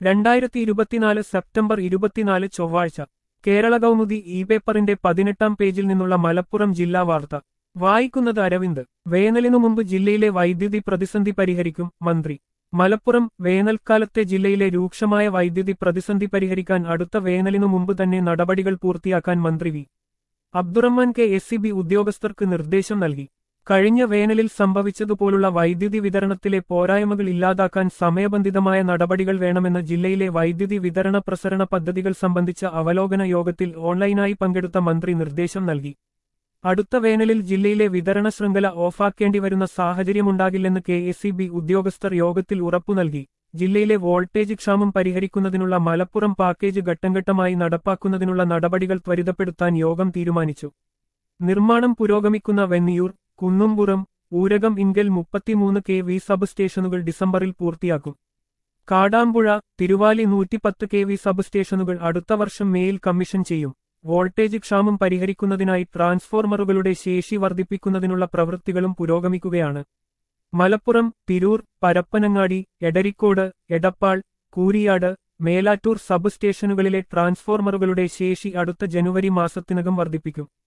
രണ്ടായിരത്തി ഇരുപത്തിനാല് സെപ്റ്റംബർ ഇരുപത്തിനാല് ചൊവ്വാഴ്ച കേരള കൗമുദി ഇ പേപ്പറിന്റെ പതിനെട്ടാം പേജിൽ നിന്നുള്ള മലപ്പുറം ജില്ലാ വാർത്ത വായിക്കുന്നത് അരവിന്ദ് വേനലിനു മുമ്പ് ജില്ലയിലെ വൈദ്യുതി പ്രതിസന്ധി പരിഹരിക്കും മന്ത്രി മലപ്പുറം വേനൽക്കാലത്തെ ജില്ലയിലെ രൂക്ഷമായ വൈദ്യുതി പ്രതിസന്ധി പരിഹരിക്കാൻ അടുത്ത വേനലിനു മുമ്പ് തന്നെ നടപടികൾ പൂർത്തിയാക്കാൻ മന്ത്രി V Abdurahman K S C B ഉദ്യോഗസ്ഥർക്ക് നിർദ്ദേശം നൽകി കഴിഞ്ഞ വേനലിൽ സംഭവിച്ചതുപോലുള്ള വൈദ്യുതി വിതരണത്തിലെ പോരായ്മകൾ ഇല്ലാതാക്കാൻ സമയബന്ധിതമായ നടപടികൾ വേണമെന്ന് ജില്ലയിലെ വൈദ്യുതി വിതരണ പ്രസരണ പദ്ധതികൾ സംബന്ധിച്ച അവലോകന യോഗത്തിൽ ഓൺലൈനായി പങ്കെടുത്ത മന്ത്രി നിർദ്ദേശം നൽകി അടുത്ത വേനലിൽ ജില്ലയിലെ വിതരണ ശൃംഖല ഓഫാക്കേണ്ടി വരുന്ന സാഹചര്യമുണ്ടാകില്ലെന്ന് കെ എസ് സി ബി ഉദ്യോഗസ്ഥർ യോഗത്തിൽ ഉറപ്പു നൽകി ജില്ലയിലെ വോൾട്ടേജ് ക്ഷാമം പരിഹരിക്കുന്നതിനുള്ള മലപ്പുറം പാക്കേജ് ഘട്ടംഘട്ടമായി നടപ്പാക്കുന്നതിനുള്ള നടപടികൾ ത്വരിതപ്പെടുത്താൻ യോഗം തീരുമാനിച്ചു നിർമ്മാണം പുരോഗമിക്കുന്ന വെന്നിയൂർ കുന്നുംപുറം ഊരകം ഇൻകൽ മുപ്പത്തിമൂന്ന് കെ വി സബ് സ്റ്റേഷനുകൾ ഡിസംബറിൽ പൂർത്തിയാക്കും കാടാമ്പുഴ തിരുവാലി നൂറ്റിപ്പത്ത് കെ വി സബ് സ്റ്റേഷനുകൾ അടുത്ത വർഷം മേയിൽ കമ്മീഷൻ ചെയ്യും വോൾട്ടേജ് ക്ഷാമം പരിഹരിക്കുന്നതിനായി ട്രാൻസ്ഫോർമറുകളുടെ ശേഷി വർദ്ധിപ്പിക്കുന്നതിനുള്ള പ്രവൃത്തികളും പുരോഗമിക്കുകയാണ് മലപ്പുറം തിരൂർ പരപ്പനങ്ങാടി എടരിക്കോട് എടപ്പാൾ കൂരിയാട് മേലാറ്റൂർ സബ് സ്റ്റേഷനുകളിലെ ട്രാൻസ്ഫോർമറുകളുടെ ശേഷി അടുത്ത ജനുവരി മാസത്തിനകം വർദ്ധിപ്പിക്കും